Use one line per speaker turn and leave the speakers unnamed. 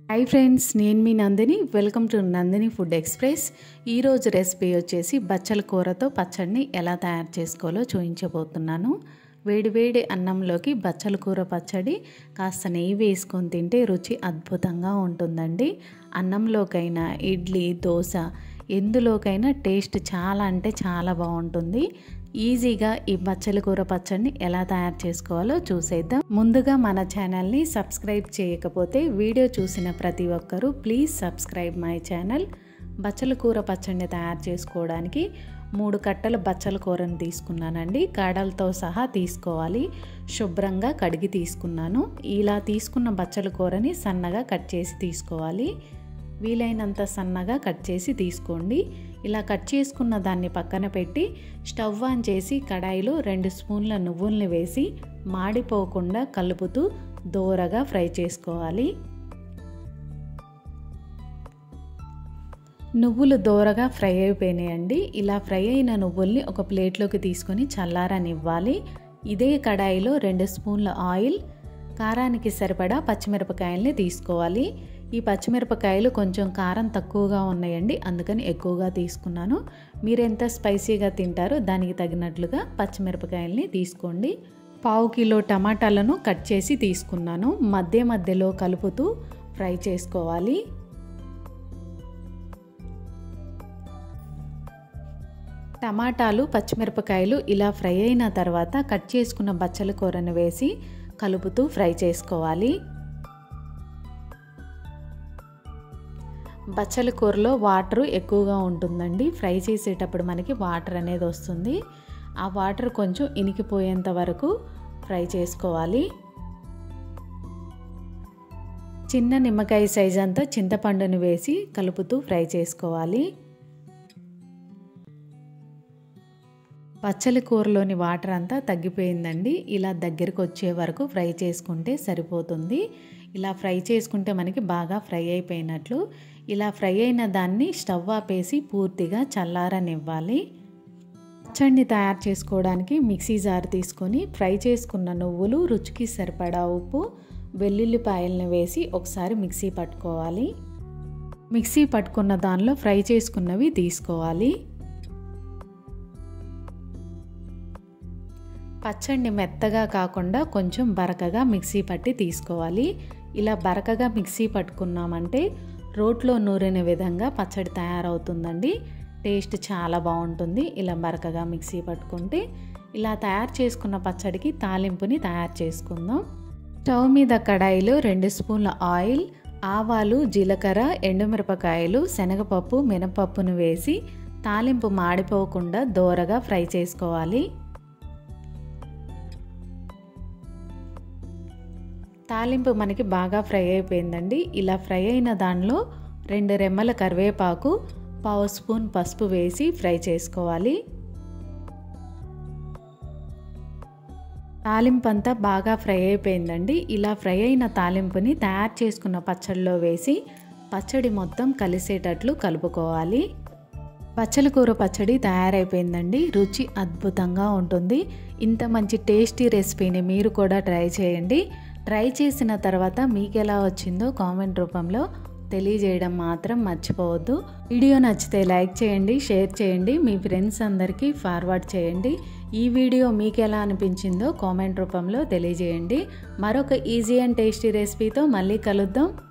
hi friends నేను మీ Nandini welcome to Nandini food express ఈరోజు రెసిపీ వచ్చేసి బచ్చల కూరతో పచ్చడిని ఎలా తయారు చేసుకోవాలో చూపించబోతున్నాను వేడివేడి అన్నంలోకి బచ్చల కూర పచ్చడి కాస్త నెయ్యి వేసుకొని తింటే రుచి అద్భుతంగా ఉంటుందండి అన్నంలోకైనా ఇడ్లీ దోశ ఎందులోకైనా టేస్ట్ చాలా అంటే చాలా బాగుంటుంది ఈజీగా ఈ బచ్చల కూర పచ్చడిని ఎలా తయారు చేసుకోవాలో చూసేద్దాం ముందుగా మన ఛానల్ని సబ్స్క్రైబ్ చేయకపోతే వీడియో చూసిన ప్రతి ఒక్కరూ ప్లీజ్ సబ్స్క్రైబ్ మై ఛానల్ బచ్చల కూర పచ్చడిని తయారు చేసుకోవడానికి మూడు కట్టల బచ్చల కూరను తీసుకున్నానండి కాడలతో సహా తీసుకోవాలి శుభ్రంగా కడిగి తీసుకున్నాను ఇలా తీసుకున్న బచ్చల కూరని సన్నగా కట్ చేసి తీసుకోవాలి వీలైనంత సన్నగా కట్ చేసి తీసుకోండి ఇలా కట్ చేసుకున్న దాన్ని పక్కన పెట్టి స్టవ్ ఆన్ చేసి కడాయిలో రెండు స్పూన్ల నువ్వుల్ని వేసి మాడిపోకుండా కలుపుతూ దోరగా ఫ్రై చేసుకోవాలి నువ్వులు దోరగా ఫ్రై అయిపోయినాయండి ఇలా ఫ్రై అయిన నువ్వుల్ని ఒక ప్లేట్లోకి తీసుకొని చల్లారనివ్వాలి ఇదే కడాయిలో రెండు స్పూన్ల ఆయిల్ కారానికి సరిపడా పచ్చిమిరపకాయల్ని తీసుకోవాలి ఈ పచ్చిమిరపకాయలు కొంచెం కారం తక్కువగా ఉన్నాయండి అందుకని ఎక్కువగా తీసుకున్నాను మీరు ఎంత స్పైసీగా తింటారో దానికి తగినట్లుగా పచ్చిమిరపకాయల్ని తీసుకోండి పావు కిలో టమాటాలను కట్ చేసి తీసుకున్నాను మధ్య మధ్యలో కలుపుతూ ఫ్రై చేసుకోవాలి టమాటాలు పచ్చిమిరపకాయలు ఇలా ఫ్రై అయిన తర్వాత కట్ చేసుకున్న బచ్చల కూరను వేసి కలుపుతూ ఫ్రై చేసుకోవాలి బచ్చల కూరలో వాటర్ ఎక్కువగా ఉంటుందండి ఫ్రై చేసేటప్పుడు మనకి వాటర్ అనేది వస్తుంది ఆ వాటర్ కొంచెం ఇనికిపోయేంత వరకు ఫ్రై చేసుకోవాలి చిన్న నిమ్మకాయ సైజ్ అంతా చింతపండుని వేసి కలుపుతూ ఫ్రై చేసుకోవాలి పచ్చలి కూరలోని వాటర్ అంతా తగ్గిపోయిందండి ఇలా దగ్గరికి వచ్చే వరకు ఫ్రై చేసుకుంటే సరిపోతుంది ఇలా ఫ్రై చేసుకుంటే మనకి బాగా ఫ్రై అయిపోయినట్లు ఇలా ఫ్రై అయిన దాన్ని స్టవ్ ఆపేసి పూర్తిగా చల్లారనివ్వాలి పచ్చడిని తయారు చేసుకోవడానికి మిక్సీ జార్ తీసుకొని ఫ్రై చేసుకున్న నువ్వులు రుచికి సరిపడా ఉప్పు వెల్లుల్లిపాయలను వేసి ఒకసారి మిక్సీ పట్టుకోవాలి మిక్సీ పట్టుకున్న దానిలో ఫ్రై చేసుకున్నవి తీసుకోవాలి పచ్చడిని మెత్తగా కాకుండా కొంచెం బరకగా మిక్సీ పట్టి తీసుకోవాలి ఇలా బరకగా మిక్సీ పట్టుకున్నామంటే రోట్లో నూరిన విధంగా పచ్చడి తయారవుతుందండి టేస్ట్ చాలా బాగుంటుంది ఇలా బరకగా మిక్సీ పట్టుకుంటే ఇలా తయారు చేసుకున్న పచ్చడికి తాలింపుని తయారు చేసుకుందాం స్టవ్ మీద కడాయిలో రెండు స్పూన్ల ఆయిల్ ఆవాలు జీలకర్ర ఎండుమిరపకాయలు శనగపప్పు మినపప్పును వేసి తాలింపు మాడిపోకుండా దోరగా ఫ్రై చేసుకోవాలి తాలింపు మనకి బాగా ఫ్రై అయిపోయిందండి ఇలా ఫ్రై అయిన దానిలో రెండు రెమ్మల కరివేపాకు పావు స్పూన్ పసుపు వేసి ఫ్రై చేసుకోవాలి తాలింపు అంతా బాగా ఫ్రై అయిపోయిందండి ఇలా ఫ్రై అయిన తాలింపుని తయారు చేసుకున్న పచ్చడిలో వేసి పచ్చడి మొత్తం కలిసేటట్లు కలుపుకోవాలి పచ్చల కూర పచ్చడి తయారైపోయిందండి రుచి అద్భుతంగా ఉంటుంది ఇంత మంచి టేస్టీ రెసిపీని మీరు కూడా ట్రై చేయండి ట్రై చేసిన తర్వాత మీకు ఎలా వచ్చిందో కామెంట్ రూపంలో తెలియజేయడం మాత్రం మర్చిపోవద్దు వీడియో నచ్చితే లైక్ చేయండి షేర్ చేయండి మీ ఫ్రెండ్స్ అందరికీ ఫార్వర్డ్ చేయండి ఈ వీడియో మీకు ఎలా అనిపించిందో కామెంట్ రూపంలో తెలియజేయండి మరొక ఈజీ అండ్ టేస్టీ రెసిపీతో మళ్ళీ కలుద్దాం